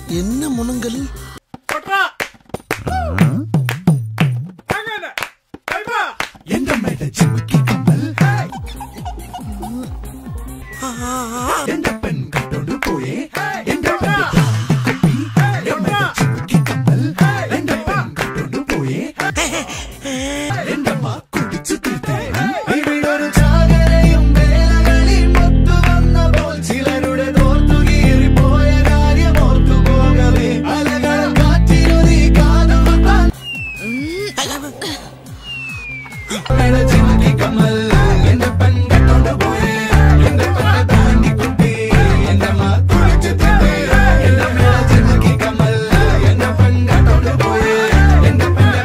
என்ன முனங்கல் எந்த மேட ஜிம்முக்கு கம்மல் எந்த பெண் கட்டோடு போயே எந்த பெண் குப்பி எந்த ஜிம்முக்கு கம்மல் எந்த பெண் கட்டோடு போயே എന്തമ്മ കുടിച്ചു തീർത്തേ ഇവിടൊരു ചാകരയും വേലകളിൽ മൊത്തു വന്നപ്പോൾ ചിലരുടെ തോർത്തുകീറി പോയ കാര്യം ഓർത്തു പോകവേ അലകൾ കാറ്റിരുതി കാതുകുത്താൻ ചിമ്മി കമ്മൽ എന്റെ പെൺകെട്ടോണ്ട് പോയേ എന്റെ പെണ്ണെ താണ്ടി കുട്ടി എന്റെ മാ കുടിച്ചു തീർത്തേ എന്റെ മേല ചിമ്മി കമ്മൽ എന്റെ പെൺകെട്ടോണ്ട് പോയേ എന്റെ പെണ്ണെ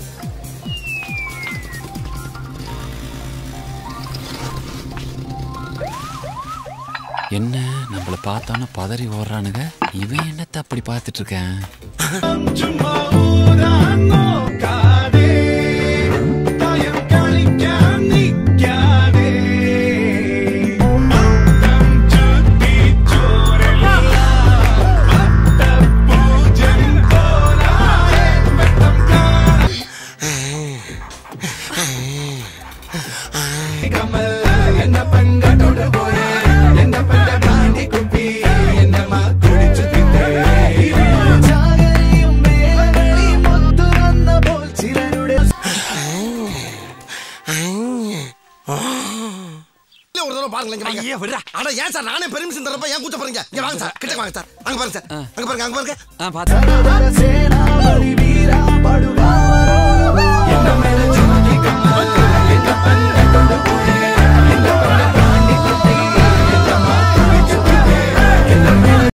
என்ன நம்மள பார்த்தானே பதறி ஓடுறானுங்க இவன் என்னத்த அப்படி பார்த்துட்டு இருக்கேன் ചുമ്മാ ഊരാൻ നോക്കാതെ തായം കളിക്കാൻ നിൽക്കാതെ അത്തം ചുറ്റി ചോരല അത്തപ്പൂജൻ പോലായ വെട്ടം കാണാൻ കമ്മൽ എന്ന പെൺകട്ടോട് പോയേ എന്റെ പെണ്ണെ താണ്ടി കുപ്പി എന്റെ മാ കുടിച്ചു തിന്നേ ചാകരയും വേലകളിയും ഒത്തുവന്നപ്പോൾ ചിലരുടെ இல்ல ஒரு தடவை பாருங்களேன் இங்க வாங்க. அட ஏன் சார் நானே பெர்மிஷன் தரப்ப ஏன் கூச்ச போறீங்க இங்க வாங்க சார் கிட்ட வாங்க சார் அங்க பாருங்க சார் அங்க பாருங்க அங்க பாருங்க ஆ பார்த்து சேனாபதி வீரா படுவா